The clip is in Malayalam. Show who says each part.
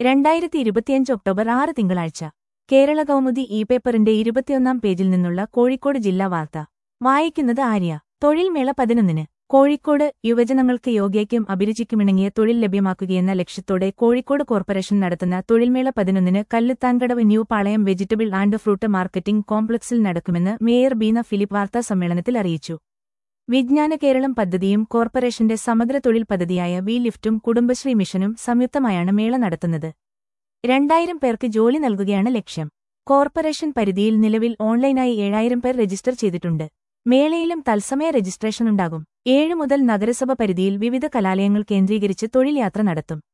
Speaker 1: രണ്ടായിരത്തി ഇരുപത്തിയഞ്ച് ഒക്ടോബർ ആറ് തിങ്കളാഴ്ച കേരള കൗമുദി ഇ പേപ്പറിന്റെ ഇരുപത്തിയൊന്നാം പേജിൽ നിന്നുള്ള കോഴിക്കോട് ജില്ലാ വാർത്ത വായിക്കുന്നത് ആര്യ തൊഴിൽ മേള പതിനൊന്നിന് കോഴിക്കോട് യുവജനങ്ങൾക്ക് യോഗ്യയ്ക്കും അഭിരുചിക്കുമിണങ്ങിയ തൊഴിൽ ലഭ്യമാക്കുകയെന്ന ലക്ഷ്യത്തോടെ കോഴിക്കോട് കോർപ്പറേഷൻ നടത്തുന്ന തൊഴിൽമേള പതിനൊന്നിന് Kalluthankadavu new Palayam vegetable and fruit marketing കോംപ്ലക്സിൽ നടക്കുമെന്ന് മേയർ ബീന ഫിലിപ്പ് വാർത്താ സമ്മേളനത്തിൽ അറിയിച്ചു വിജ്ഞാന കേരളം പദ്ധതിയും കോർപ്പറേഷന്റെ സമഗ്ര തൊഴിൽ പദ്ധതിയായ വി ലിഫ്റ്റും കുടുംബശ്രീ മിഷനും സംയുക്തമായാണ് മേള നടത്തുന്നത് രണ്ടായിരം പേർക്ക് ജോലി നൽകുകയാണ് ലക്ഷ്യം കോർപ്പറേഷൻ പരിധിയിൽ നിലവിൽ ഓൺലൈനായി ഏഴായിരം പേർ രജിസ്റ്റർ ചെയ്തിട്ടുണ്ട് മേളയിലും തത്സമയ രജിസ്ട്രേഷൻ ഉണ്ടാകും ഏഴ് മുതൽ നഗരസഭ പരിധിയിൽ വിവിധ കലാലയങ്ങൾ കേന്ദ്രീകരിച്ച് തൊഴിൽ യാത്ര നടത്തും